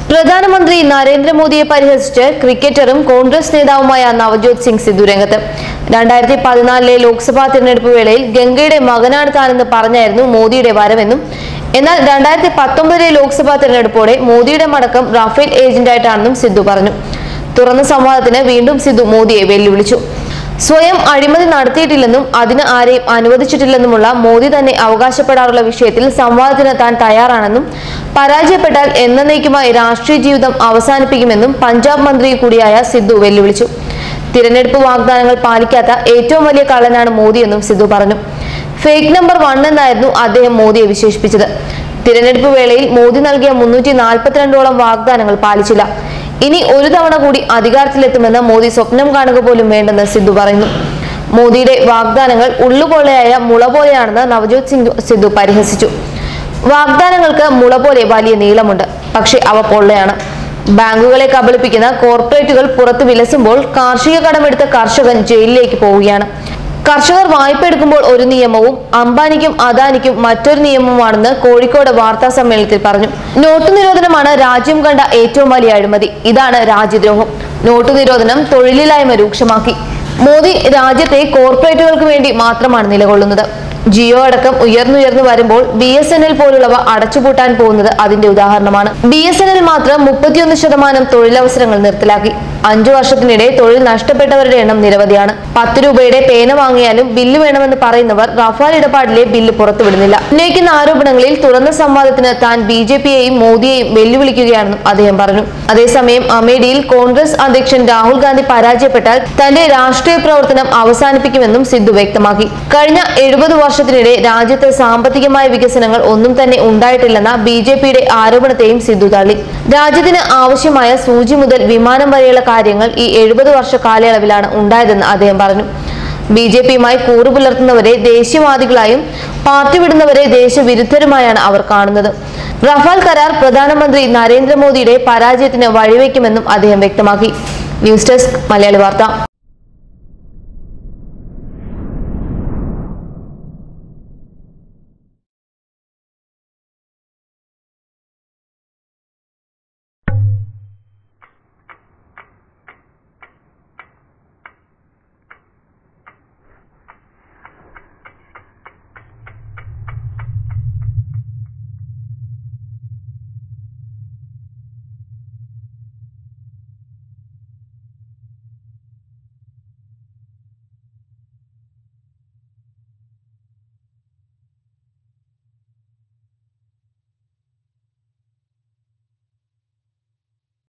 പ്രധാനമന്ത്രി നരേന്ദ്രമോദിയെ പരിഹസിച്ച് ക്രിക്കറ്ററും കോൺഗ്രസ് നേതാവുമായ നവജോത് സിംഗ് സിദ്ധു രംഗത്ത് രണ്ടായിരത്തി പതിനാലിലെ ലോക്സഭാ തിരഞ്ഞെടുപ്പ് വേളയിൽ ഗംഗയുടെ മകനാണ് താനെന്ന് പറഞ്ഞായിരുന്നു മോദിയുടെ വരവെന്നും എന്നാൽ രണ്ടായിരത്തി പത്തൊമ്പതിലെ ലോക്സഭാ തിരഞ്ഞെടുപ്പോടെ മോദിയുടെ മടക്കം റാഫേൽ ഏജന്റായിട്ടാണെന്നും സിദ്ധു പറഞ്ഞു തുറന്ന സംവാദത്തിന് വീണ്ടും സിദ്ധു മോദിയെ വെല്ലുവിളിച്ചു സ്വയം അഴിമതി നടത്തിയിട്ടില്ലെന്നും അതിന് ആരെയും അനുവദിച്ചിട്ടില്ലെന്നുമുള്ള മോദി തന്നെ അവകാശപ്പെടാറുള്ള വിഷയത്തിൽ സംവാദത്തിന് താൻ തയ്യാറാണെന്നും പരാജയപ്പെട്ടാൽ എന്നേക്കുമായി രാഷ്ട്രീയ ജീവിതം അവസാനിപ്പിക്കുമെന്നും പഞ്ചാബ് മന്ത്രി കൂടിയായ സിദ്ധു വെല്ലുവിളിച്ചു തിരഞ്ഞെടുപ്പ് വാഗ്ദാനങ്ങൾ പാലിക്കാത്ത ഏറ്റവും വലിയ കള്ളനാണ് മോദിയെന്നും സിദ്ധു പറഞ്ഞു ഫേക്ക് നമ്പർ വൺ എന്നായിരുന്നു അദ്ദേഹം മോദിയെ വിശേഷിപ്പിച്ചത് തിരഞ്ഞെടുപ്പ് വേളയിൽ മോദി നൽകിയ മുന്നൂറ്റി നാൽപ്പത്തിരണ്ടോളം വാഗ്ദാനങ്ങൾ പാലിച്ചില്ല ഇനി ഒരു തവണ കൂടി അധികാരത്തിലെത്തുമെന്ന് മോദി സ്വപ്നം കാണുക പോലും വേണ്ടെന്ന് സിദ്ധു പറയുന്നു മോദിയുടെ വാഗ്ദാനങ്ങൾ ഉള്ളുപൊള്ളയായ മുള പോലെയാണെന്ന് നവജോത് സിംഗ് സിദ്ധു പരിഹസിച്ചു വാഗ്ദാനങ്ങൾക്ക് മുള പോലെ വലിയ നീളമുണ്ട് പക്ഷേ അവ പൊള്ളയാണ് ബാങ്കുകളെ കബളിപ്പിക്കുന്ന കോർപ്പറേറ്റുകൾ പുറത്ത് വിലസുമ്പോൾ കാർഷിക കടമെടുത്ത കർഷകൻ ജയിലിലേക്ക് പോവുകയാണ് കർഷകർ വായ്പ എടുക്കുമ്പോൾ ഒരു നിയമവും അംബാനിക്കും അദാനിക്കും മറ്റൊരു നിയമവുമാണെന്ന് കോഴിക്കോട് വാർത്താ സമ്മേളനത്തിൽ പറഞ്ഞു നോട്ട് നിരോധനമാണ് രാജ്യം കണ്ട ഏറ്റവും വലിയ അഴിമതി ഇതാണ് രാജ്യദ്രോഹം നോട്ട് നിരോധനം തൊഴിലില്ലായ്മ രൂക്ഷമാക്കി മോദി രാജ്യത്തെ കോർപ്പറേറ്റുകൾക്ക് വേണ്ടി മാത്രമാണ് നിലകൊള്ളുന്നത് ജിയോ അടക്കം ഉയർന്നുയർന്നു വരുമ്പോൾ ബി എസ് എൻ എൽ പോലുള്ളവ അടച്ചുപൂട്ടാൻ പോകുന്നത് അതിന്റെ ഉദാഹരണമാണ് ബി എസ് എൻ എൽ മാത്രം മുപ്പത്തിയൊന്ന് ശതമാനം തൊഴിലവസരങ്ങൾ നിർത്തലാക്കി അഞ്ചു വർഷത്തിനിടെ തൊഴിൽ നഷ്ടപ്പെട്ടവരുടെ എണ്ണം നിരവധിയാണ് പത്ത് രൂപയുടെ പേന വാങ്ങിയാലും ബില്ല് വേണമെന്ന് പറയുന്നവർ റഫാൽ ഇടപാടിലെ ബില്ല് പുറത്തുവിടുന്നില്ല ഉന്നയിക്കുന്ന ആരോപണങ്ങളിൽ തുറന്ന സംവാദത്തിന് താൻ ബി ജെ പിയെയും മോദിയെയും വെല്ലുവിളിക്കുകയാണെന്നും അദ്ദേഹം പറഞ്ഞു അതേസമയം അമേഠിയിൽ കോൺഗ്രസ് അധ്യക്ഷൻ രാഹുൽ ഗാന്ധി പരാജയപ്പെട്ടാൽ തന്റെ രാഷ്ട്രീയ പ്രവർത്തനം അവസാനിപ്പിക്കുമെന്നും സിദ്ധു വ്യക്തമാക്കി കഴിഞ്ഞ എഴുപത് വർഷത്തിനിടെ രാജ്യത്ത് സാമ്പത്തികമായ വികസനങ്ങൾ ഒന്നും തന്നെ ഉണ്ടായിട്ടില്ലെന്ന ബി ജെ പിയുടെ ആരോപണത്തെയും സിദ്ധു തള്ളി രാജ്യത്തിന് ആവശ്യമായ സൂചി മുതൽ വിമാനം വരെയുള്ള കാര്യങ്ങൾ ഈ എഴുപത് വർഷ കാലയളവിലാണ് ഉണ്ടായതെന്ന് അദ്ദേഹം പറഞ്ഞു ബി ജെ പിയുമായി കൂറുപുലർത്തുന്നവരെ ദേശീയവാദികളായും പാർട്ടി വിടുന്നവരെ ദേശവിരുദ്ധരുമായാണ് അവർ കാണുന്നത് റഫാൽ കരാർ പ്രധാനമന്ത്രി നരേന്ദ്രമോദിയുടെ പരാജയത്തിന് വഴിവെക്കുമെന്നും അദ്ദേഹം വ്യക്തമാക്കി ന്യൂസ് ഡെസ്ക് മലയാളി വാർത്ത